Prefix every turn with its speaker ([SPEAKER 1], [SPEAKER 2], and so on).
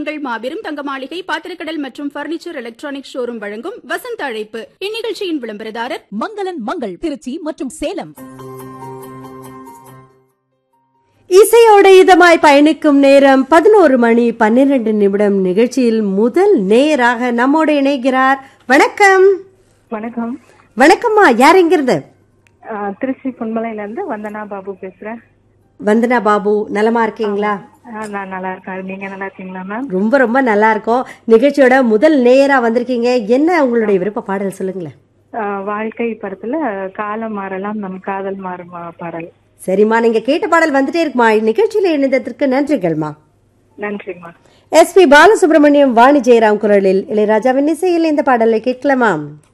[SPEAKER 1] மங்கள் மாபெரும் தங்க மாளிகை பாத்திரக்கடல் மற்றும் பர்னிச்சர் எலக்ட்ரானிக் ஷோரூம் வழங்கும் வசந்த அழைப்பு இந்நிகழ்ச்சியின் விளம்பரதாரர்
[SPEAKER 2] மங்களன் மங்கள் திருச்சி மற்றும் சேலம்
[SPEAKER 3] இசையோட இதமாய் பயணிக்கும் நேரம் பதினோரு மணி பன்னிரண்டு நிமிடம் நிகழ்ச்சியில் முதல் நேராக நம்மோடு இணைகிறார் வணக்கம்
[SPEAKER 4] வணக்கம்
[SPEAKER 3] வணக்கம்மா யார் எங்கிருந்து
[SPEAKER 4] ஆஹ் திருச்சி பொன்மலையில இருந்து வந்தனா பாபு பேசுறேன்
[SPEAKER 3] வந்தனா பாபு நலமா இருக்கீங்களா
[SPEAKER 4] ஆஹ் நான் நல்லா இருக்கேன் நீங்க நல்லா இருக்கீங்களா மேம்
[SPEAKER 3] ரொம்ப ரொம்ப நல்லா இருக்கோம் நிகழ்ச்சியோட முதல் நேரா வந்திருக்கீங்க என்ன உங்களுடைய விருப்ப பாடல் சொல்லுங்களேன்
[SPEAKER 4] ஆஹ் வாழ்க்கை படத்துல காலம் மாறலாம் நம் காதல் மாறும் ஆஹ் பாடல்
[SPEAKER 3] சரிம்மா நீங்க கேட்ட பாடல் வந்துட்டே இருக்குமா நிகழ்ச்சியில இணைந்ததற்கு நன்றிகள்மா
[SPEAKER 4] நன்றிம்மா
[SPEAKER 3] எஸ் பி பாலசுப்ரமணியம் வாணி ஜெயராம் குரலில் இளையராஜாவின் இசையில் இந்த பாடலை கேட்கலாமா